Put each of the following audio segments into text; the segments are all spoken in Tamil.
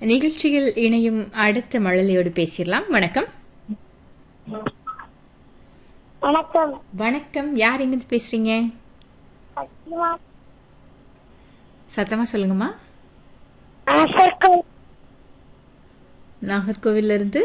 நிகழ்ச்சியில் இணையும் அடுத்த மழலையோடு பேசிடலாம் வணக்கம் வணக்கம் வணக்கம் யார் எங்கிருந்து பேசுறீங்க சத்தமா சொல்லுங்கம்மா ஆசர்கம் நாகர்கோவில்ல இருந்து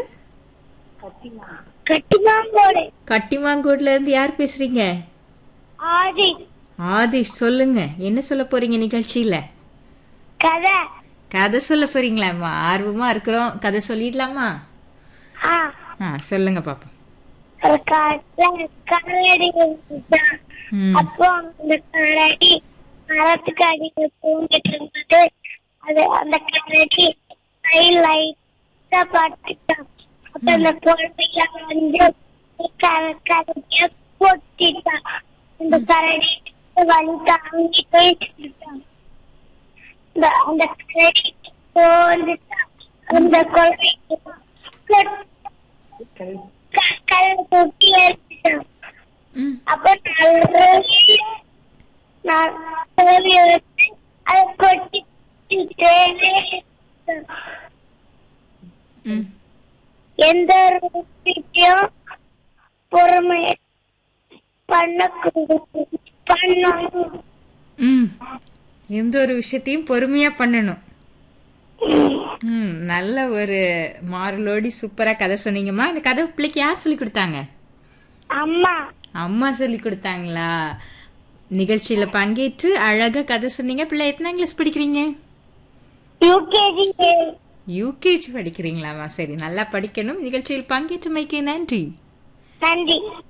கட்டிமாங்கோடு கட்டிமாங்கோட்ல இருந்து யார் பேசுறீங்க ஆதி ஆதிஷ் சொல்லுங்க என்ன சொல்ல போறீங்க நிகழ்ச்சியில கதை கதை சொல்ல போறீங்களாம்மா ஆர்வமா இருக்கிறோம் கதை சொல்லிடலாமா ஆ ஆ சொல்லுங்க பாப்போம் ஒரு காட்டுல கரடி இருந்துச்சாம். ம் அப்போ அந்த கரடி மரத்துக்கு அடியில தூங்கிட்டு இருந்தது அது அந்த கரடி கை லைட்டா பட்டுட்டான் அப்ப அந்த குழந்தைல வந்து கர- கரடிய கொட்டிட்டான் அந்த கரடி வலி தாங்கிட்டே இருந்துச்சாம். இந்த அந்த கரடி வந்துட்டான் அந்த குழந்தை கல் கொட்டி எடுத்துட்டான் ம் அப்ப நல்ல நான் தோல்வி எடுத்து அதை கொட்டிட்டே ம் எந்த ஒரு விஷயத்தையும் பொறுமை பண்ண பண்ணணும் ம் எந்த ஒரு விஷயத்தையும் பொறுமையா பண்ணணும் ம் நல்ல ஒரு மாரலோடி சூப்பரா கதை சொன்னீங்கம்மா இந்த கதை பிள்ளைக்கு யார் சொல்லி கொடுத்தாங்க அம்மா அம்மா சொல்லி கொடுத்தாங்களா நிகழ்ச்சியில பங்கேற்று அழகா கதை சொன்னீங்க பிள்ளை எத்தனை கிளாஸ் படிக்கிறீங்க யூகேஜி யூகேஜி படிக்கிறீங்களாம்மா சரி நல்லா படிக்கணும் நிகழ்ச்சியில் பங்கேற்றமைக்கு நன்றி நன்றி